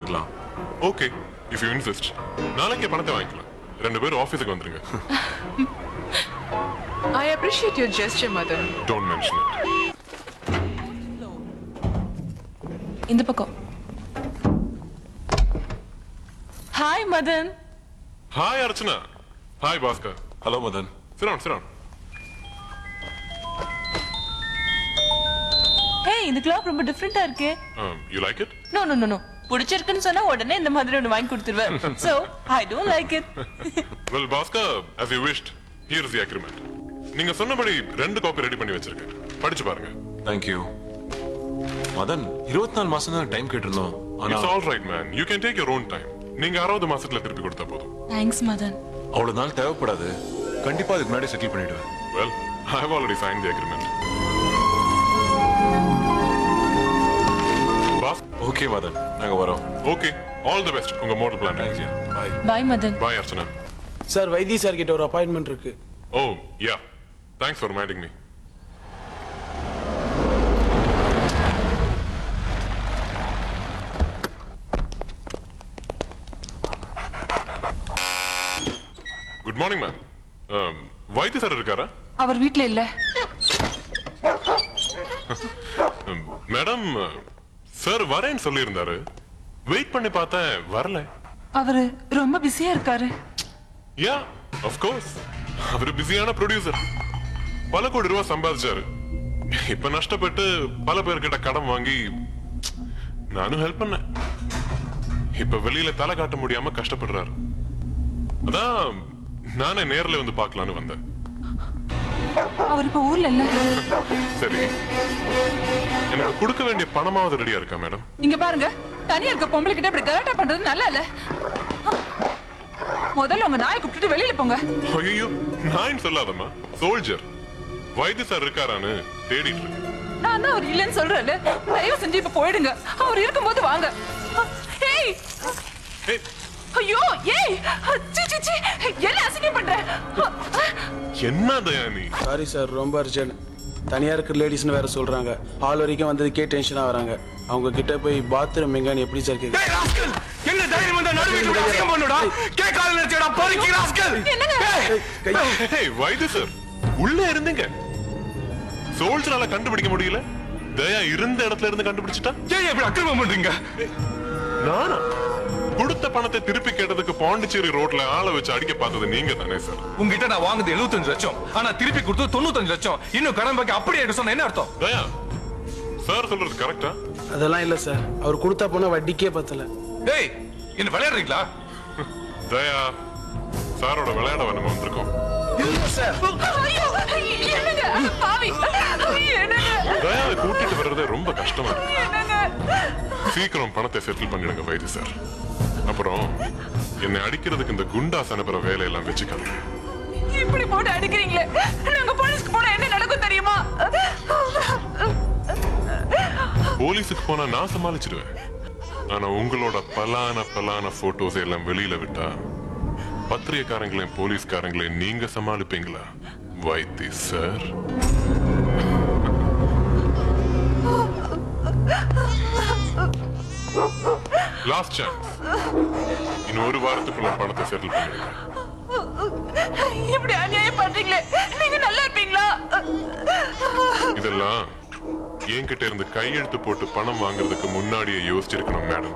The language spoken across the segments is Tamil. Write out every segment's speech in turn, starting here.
வாங்கிக்கலாம் ஓகே இஃப் யூ இன்சிஸ்ட் நாளைக்கே பணத்தை வாங்கிக்கலாம் ரெண்டு பேரும் ஆஃபீஸுக்கு வந்துருங்க I appreciate your gesture, mother. Don't mention it இந்த பக்கம் hi Madan hi Archana hi Bhaskar hello Madan சிரான் சிரான் ஹே இந்த கிளாப் ரொம்ப டிஃப்ரெண்டா இருக்கு you like it no no no no பிடிச்சிருக்குன்னு சொன்னா உடனே இந்த மாதிரி ஒன்று வாங்கி கொடுத்துருவேன் so I don't like it well Bhaskar as you wished here is the agreement நீங்க சொன்னபடி ரெண்டு காப்பி ரெடி பண்ணி வச்சிருக்கேன் படிச்சு பாருங்க தேங்க்யூ மதன் இருபத்தி நாலு மாசம் தான் டைம் கேட்டிருந்தோம் ஆனா it's all right man you can take your own time நீங்க அறுபது மாசத்துல திருப்பி கொடுத்தா போதும் தேங்க்ஸ் மதன் அவ்வளவு நாள் தேவைப்படாது கண்டிப்பா அதுக்கு முன்னாடி செட்டில் பண்ணிடுவேன் well I have already sign the agreement boss okay Madan நாங்க வரோம் ஓகே ஆல் தி பெஸ்ட் உங்க motor plan thank you bye bye Madan bye Archana sir Vaithi sir கிட்ட ஒரு அப்பாயின்மெண்ட் இருக்கு oh yeah thanks for minding me good morning ma'am வைத்திய சார் இருக்காரா அவர் வீட்ல இல்ல மேடம் சார் வரேன்னு சொல்லியிருந்தாரு வெயிட் பண்ணி பார்த்தேன் வரல அவரு ரொம்ப பிஸியா இருக்காரு யா ஆஃப் கோர்ஸ் அவர் பிஸியான ப்ரொடியூசர் பல கோடி ரூபாய் சம்பாதிச்சாரு இப்ப நஷ்டப்பட்டு பல பேர்கிட்ட கடன் வாங்கி நானும் ஹெல்ப் பண்ணேன் இப்ப வெளியில தலை காட்ட முடியாம கஷ்டப்படுறாரு அதான் நானே நேர்ல வந்து பார்க்கலான்னு வந்தேன் அவர் இப்ப ஊர்ல இல்ல சரி எனக்கு கொடுக்க வேண்டிய பணமாவது ரெடியா இருக்கா மேடம் இங்க பாருங்க தனியா இருக்க பொம்பளை கிட்ட இப்படி கலாட்டா பண்றது நல்லா இல்ல முதல்ல உங்க நாயை கூப்பிட்டுட்டு வெளியில போங்க ஐயோ நான் சொல்லாதம்மா சோல்ஜர் வைத்திய சார் இருக்காரான்னு தேடிட்டு இருக்கு நான் தான் அவர் இல்லைன்னு சொல்றேன்ல தயவு செஞ்சு இப்ப போயிடுங்க அவர் இருக்கும்போது வாங்க ஏய் ஏய், ஐயோ ஏய் சி சி சி என்ன அசிங்கம் பண்ற என்ன தயா நீ சாரி சார் ரொம்ப அர்ஜென்ட் தனியா இருக்கிற லேடிஸ்னு வேற சொல்றாங்க ஹால் வரைக்கும் வந்ததுக்கே டென்ஷனா வராங்க அவங்க கிட்ட போய் பாத்ரூம் எங்கன்னு எப்படி சார் கேட்க டேய் ராஸ்கல் என்ன தைரியம் வந்தா நடுவில் அசிங்கம் பண்ணுடா கேக்கால நினைச்சடா பொறுக்கி ராஸ்கல் ஏய் வைத்திய சார் உள்ள இருந்துங்க சோல்ஜரால கண்டுபிடிக்க முடியல தயா இருந்த இடத்துல இருந்து கண்டுபிடிச்சிட்டா ஏன் இப்படி அக்கிரமம் பண்றீங்க நானா கொடுத்த பணத்தை திருப்பி கேட்டதுக்கு பாண்டிச்சேரி ரோட்ல ஆளை வச்சு அடிக்க பார்த்தது நீங்க தானே சார் உங்ககிட்ட நான் வாங்குது 75 லட்சம் ஆனா திருப்பி கொடுத்தது 95 லட்சம் இன்னும் கடன் பாக்கி அப்படியே எடுக்க சொன்னா என்ன அர்த்தம் தயா சார் சொல்றது கரெக்டா அதெல்லாம் இல்ல சார் அவர் கொடுத்தா போனா வட்டிக்கே பத்தல டேய் என்ன விளையாடுறீங்களா தயா சாரோட விளையாட நம்ம வந்திருக்கோம் ஐயோ என்னங்க பாவி என்னங்க தயாவை கூட்டிட்டு வர்றதே ரொம்ப கஷ்டமா இருக்கு என்னங்க சீக்கிரம் பணத்தை செட்டில் பண்ணிடுங்க வைத்திய சார் அப்புறம் என்னை அடிக்கிறதுக்கு இந்த குண்டாஸ் அனுப்புற வேலையெல்லாம் வச்சுக்காது இப்படி போட்டு அடிக்கிறீங்களே நாங்க போலீஸ்க்கு போனா என்ன நடக்கும் தெரியுமா போலீஸுக்கு போனா நான் சமாளிச்சிடுவேன் ஆனா உங்களோட பலான பலான போட்டோஸ் எல்லாம் வெளியில விட்டா பத்திரிகைக்காரங்களையும் போலீஸ்காரங்களையும் நீங்க சமாளிப்பீங்களா வைத்தி சார் லாஸ்ட் சான்ஸ் இன்னும் ஒரு வாரத்துக்குள்ள பணத்தை செட்டில் பண்ணிடுங்க இப்படி அநியாயம் பண்றீங்களே நீங்க நல்லா இருப்பீங்களா இதெல்லாம் என்கிட்ட இருந்து கையெழுத்து போட்டு பணம் வாங்குறதுக்கு முன்னாடியே யோசிச்சிருக்கணும் மேடம்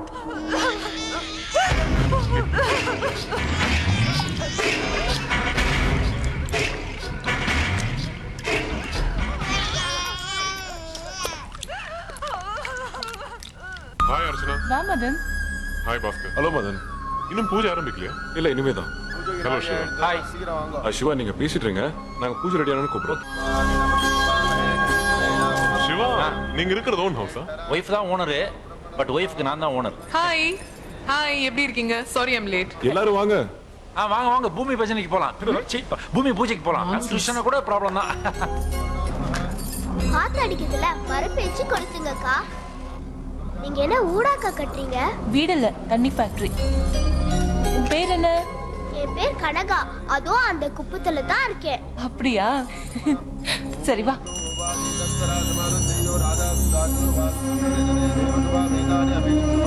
ஹாய் அர்ச்சனா வா மதன் ஹாய் பாஸ்கர் ஹலோ மதன் இன்னும் பூஜை ஆரம்பிக்கலையா இல்ல இனிமே தான் ஹலோ சிவா ஹாய் சிவா நீங்க பேசிட்டு இருங்க நாங்க பூஜை ரெடியானு கூப்பிடுறோம் சிவா நீங்க இருக்கிறது ஓன் ஹவுஸா ஒய்ஃப் தான் ஓனரு பட் ஒய்ஃப்க்கு நான் தான் ஓனர் ஹாய் ஹாய் எப்படி இருக்கீங்க சாரி ஐம் லேட் எல்லாரும் வாங்க ஆ வாங்க வாங்க பூமி பஜனைக்கு போலாம் சீ, பூமி பூஜைக்கு போலாம் கிருஷ்ணனை கூட ப்ராப்ளம் தான் காத்து அடிக்குதுல மரப்பேச்சு கொடுத்துங்கக்கா நீங்க என்ன ஊடாக்கா கட்டுறீங்க வீடல்ல தண்ணி ஃபேக்டரி உன் பேர் என்ன என் பேர் கனகா அதுவும் அந்த குப்பத்துல தான் இருக்கேன் அப்படியா சரி வா ராதா